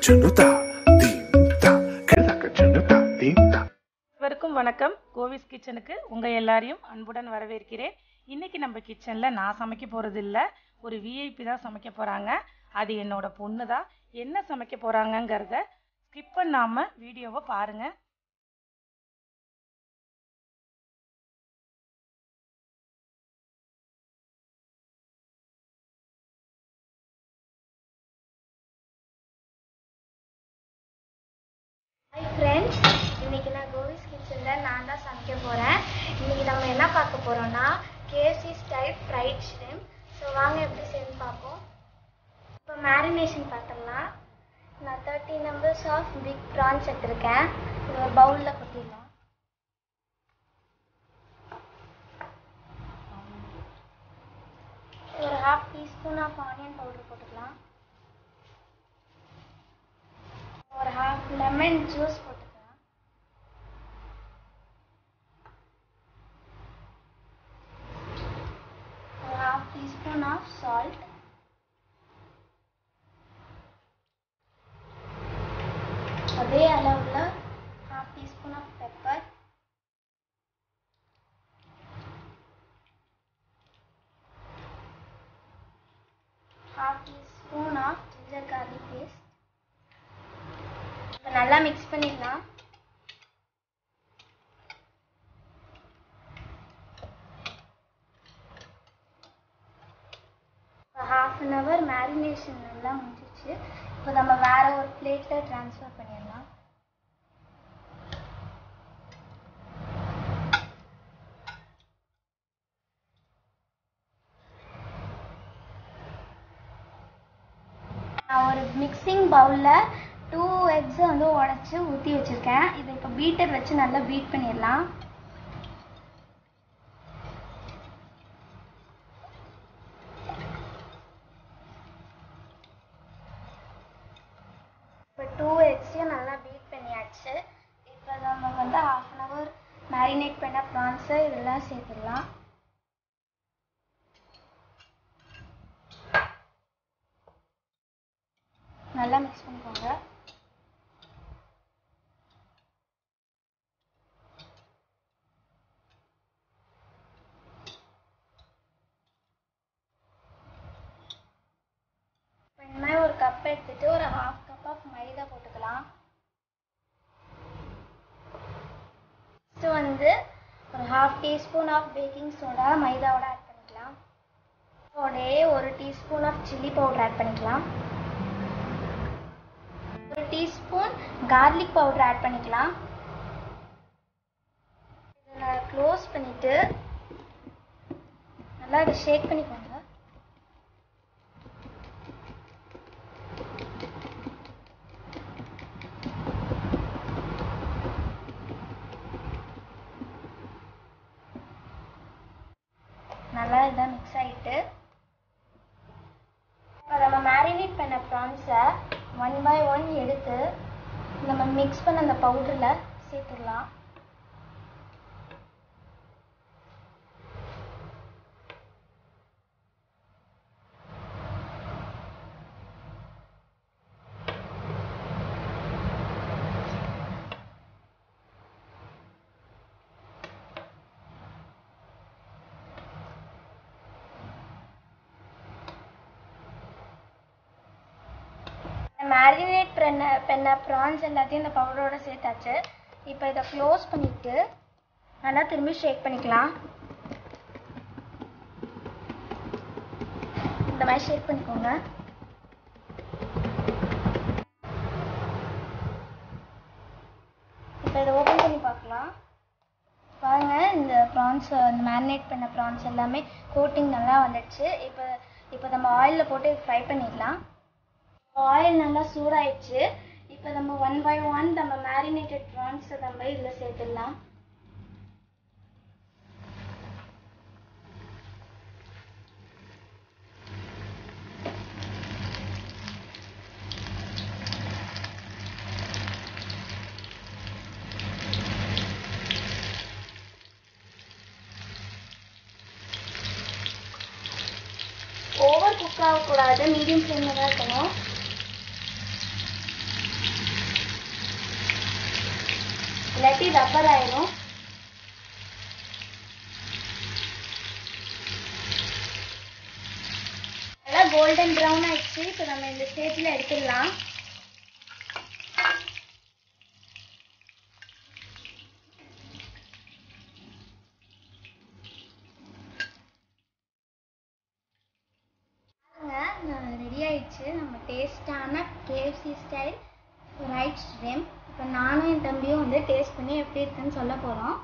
chunuta, tinta, kedaka chunuta, tinta. அனைவருக்கும் வணக்கம் கோவிஸ் கிச்சனுக்கு உங்கள் எல்லாரையும் அன்புடன் வரவேற்கிறேன் இன்னைக்கு நம்ம கிச்சனில் நான் சமைக்க போகிறது இல்லை ஒரு விஐபி தான் சமைக்க போகிறாங்க அது என்னோட பொண்ணு தான் என்ன சமைக்க போகிறாங்கங்கிறத ஸ்கிப் பண்ணாமல் வீடியோவை பாருங்கள் ஹாய் ஃப்ரெண்ட்ஸ் இன்னைக்கு நான் கோவிஸ் கிச்சனில் நான் தான் சமைக்க போகிறேன் இன்னைக்கு நம்ம என்ன பார்க்க போகிறோம்னா KFC style fried shrimp so வாங்க எப்படி செய்யணும்னு பார்ப்போம் இப்போ மேரினேஷன் பார்த்துடலாம் நான் thirty numbers of big prawns எடுத்திருக்கேன் இது ஒரு பவுலில் கொட்டிடலாம் ஒரு half teaspoon of onion powder போட்டுக்கலாம் ஒரு ஹாஃப் லெமன் ஜூஸ் போட்டுக்கலாம் ஒரு ஹாஃப் டீஸ்பூன் ஆஃப் சால்ட் அதே அளவில் half teaspoon of pepper half teaspoon of ginger garlic paste இப்போ நல்லா மிக்ஸ் பண்ணிடலாம் ஹாஃப் அன் ஹவர் மேரினேஷன் நல்லா முடிஞ்சிச்சு இப்போ நம்ம வேற ஒரு பிளேட்டில் ட்ரான்ஸ்ஃபர் பண்ணிடலாம் நான் ஒரு மிக்சிங் பவுலில் டூ எக்ஸ் வந்து உடச்சி ஊற்றி வச்சுருக்கேன் இதை இப்போ பீட்டர் வச்சு நல்லா பீட் பண்ணிடலாம் இப்போ டூ எக்ஸையும் நல்லா பீட் பண்ணியாச்சு இப்போ நம்ம வந்து ஹாஃப் அன் ஹவர் மேரினேட் பண்ண ப்ரான்ஸை இதெல்லாம் சேர்த்துடலாம் நல்லா மிக்ஸ் பண்ணிக்கோங்க இப்போ இந்த மாதிரி ஒரு கப் எடுத்துட்டு ஒரு ஹாஃப் கப் ஆஃப் மைதா போட்டுக்கலாம் நெக்ஸ்ட் வந்து ஒரு half teaspoon of baking soda மைதாவோட ஆட் பண்ணிக்கலாம் உடனே ஒரு teaspoon of chilli powder add பண்ணிக்கலாம் ஒரு டீஸ்பூன் கார்லிக் பவுடர் ஆட் பண்ணிக்கலாம் இதை நான் க்ளோஸ் பண்ணிட்டு நல்லா இதை ஷேக் பண்ணிக்கோங்க நல்லா இதான் மிக்ஸ் ஆகிட்டு இப்போ நம்ம மேரினேட் பண்ண ப்ரான்ஸை ஒன் பை ஒன் எடுத்து நம்ம மிக்ஸ் பண்ண அந்த பவுடரில் சேர்த்துடலாம் மேரினேட் பண்ண பண்ண ப்ரான்ஸ் எல்லாத்தையும் இந்த பவுடரோட சேர்த்தாச்சு இப்போ இதை க்ளோஸ் பண்ணிட்டு நல்லா திரும்பி ஷேக் பண்ணிக்கலாம் இந்த மாதிரி ஷேக் பண்ணிக்கோங்க இப்போ இதை ஓப்பன் பண்ணி பார்க்கலாம் பாருங்க இந்த ப்ரான்ஸ் இந்த மேரினேட் பண்ண ப்ரான்ஸ் எல்லாமே கோட்டிங் நல்லா வந்துடுச்சு இப்போ இப்போ நம்ம ஆயிலில் போட்டு ஃப்ரை பண்ணிடலாம் ஆயில் நல்லா சூடாயிடுச்சு இப்போ நம்ம ஒன் பை ஒன் நம்ம மேரினேட்டட் ப்ரான்ஸை நம்ம இதில் சேர்த்துடலாம் ஓவர் குக் ஆகக்கூடாது மீடியம் ஃப்ளேமில் தான் இருக்கணும் இல்லாட்டி ரப்பர் ஆயிரும் நல்லா கோல்டன் ப்ரௌன் ஆயிடுச்சு இப்போ நம்ம இந்த ஸ்டேஜில் எடுத்துடலாம் ரெடி ஆயிடுச்சு நம்ம டேஸ்டான கேஎஃப்சி ஸ்டைல் ரைட் ஸ்ட்ரீம் இப்போ நானும் என் தம்பியும் வந்து டேஸ்ட் பண்ணி எப்படி இருக்குன்னு சொல்ல போகிறோம்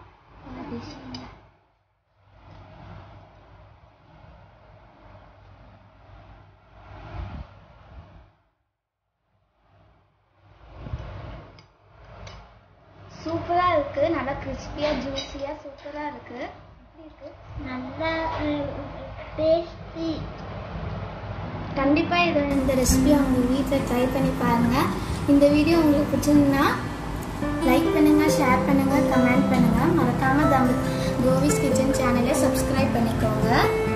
சூப்பராக இருக்குது நல்லா கிறிஸ்பியாக ஜூஸியாக சூப்பராக இருக்குது எப்படி இருக்கு நல்லா டேஸ்டி கண்டிப்பாக இதை இந்த ரெசிபியை அவங்க வீட்டில் ட்ரை பண்ணி பாருங்கள் இந்த வீடியோ உங்களுக்கு பிடிச்சிருந்தா லைக் பண்ணுங்கள் ஷேர் பண்ணுங்கள் கமெண்ட் பண்ணுங்கள் மறக்காமல் தம் கோவிஸ் கிச்சன் சேனலை சப்ஸ்கிரைப் பண்ணிக்கோங்க